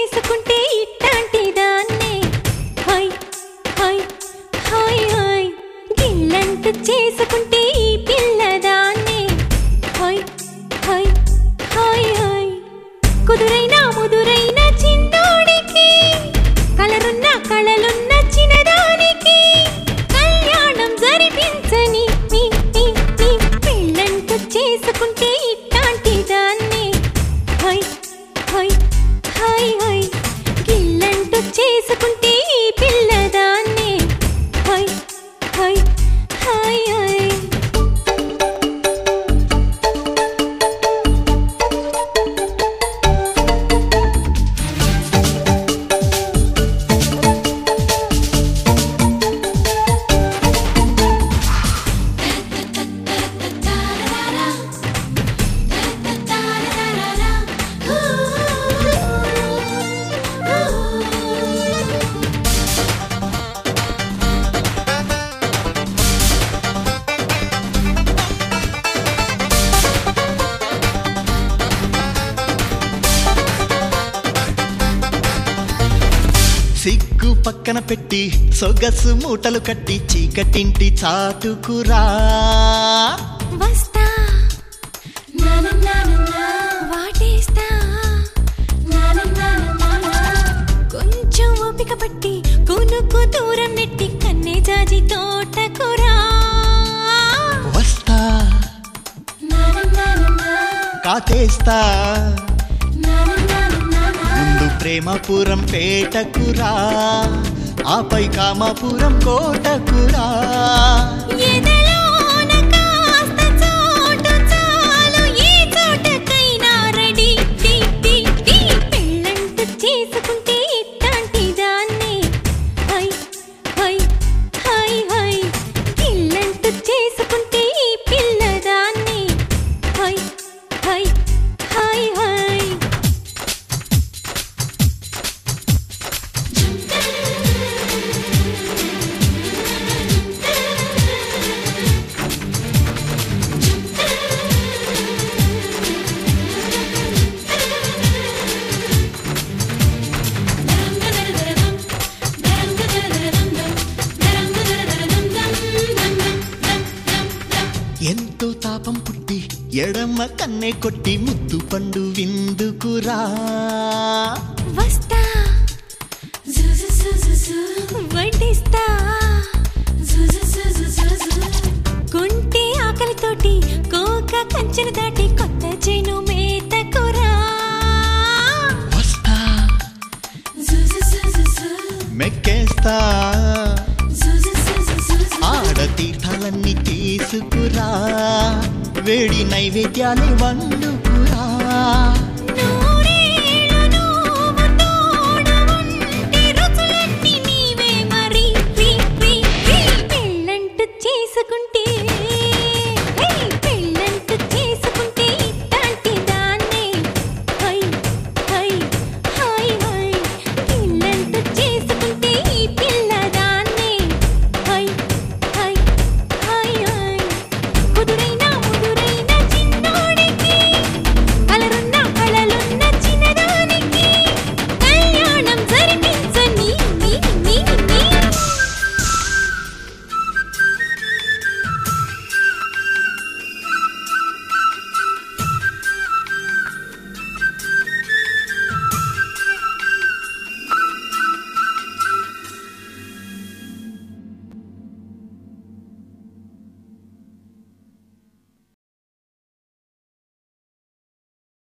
చేసుకుంటే ఇట్టాంటి దాన్నే హై హై హై హై గిల్లంటూ చేసుకుంటే ఈ పిల్లదాన్నే హై హై హై హై కుదురైన ముదురైన చిన్నోడికి కలరున్న కళలున్న చిన్నదానికి కళ్యాణం జరిపించని నీ నీ నీ పెళ్ళంటూ చేసుకుంటే ఇట్టాంటి దాన్ని హై హై హై హై గిల్లంటూ చేసుకుంటే ఈ పిల్లదాన్ని హై హై హై హై సిగ్గు పక్కన పెట్టి సొగసు మూటలు కట్టి చీకటింటి చాటుకురా వస్తా నాన నాన నా వాటేస్తా నాన నాన నాన కొంచెం ఓపిక పట్టి కొనుక్కు దూరం నెట్టి కన్నే జాజి తోటకురా వస్తా నాన నాన నా కాటేస్తా నాన నాన నాన ముందు ప్రేమపురం పేటకురా ఆపై కామాపురం కోటకురా ఎదలోన కాస్త చోటు చాలు ఏ చోటకైనా రెడీ టీ టీ టీ పెళ్ళంటూ చేసుకుంటే ఇట్టాంటి దాన్ని హై హై హై హై గిల్లంటూ చేసుకుంటే ఈ పిల్లదాన్ని హై హై హై హై ఎంతో తాపం పుట్టి ఎడమ కన్నే కొట్టి ముద్దు పండు విందుకురా వస్తా వడ్డిస్తా కొంటే ఆకలితోటి కోక కంచెన దాటి కొత్త చేను మేతకురా వస్తా మెక్కేస్తా ఆడ తీర్థాలన్నీ తీసుకురా వేడి నైవేద్యాలు వండుకురా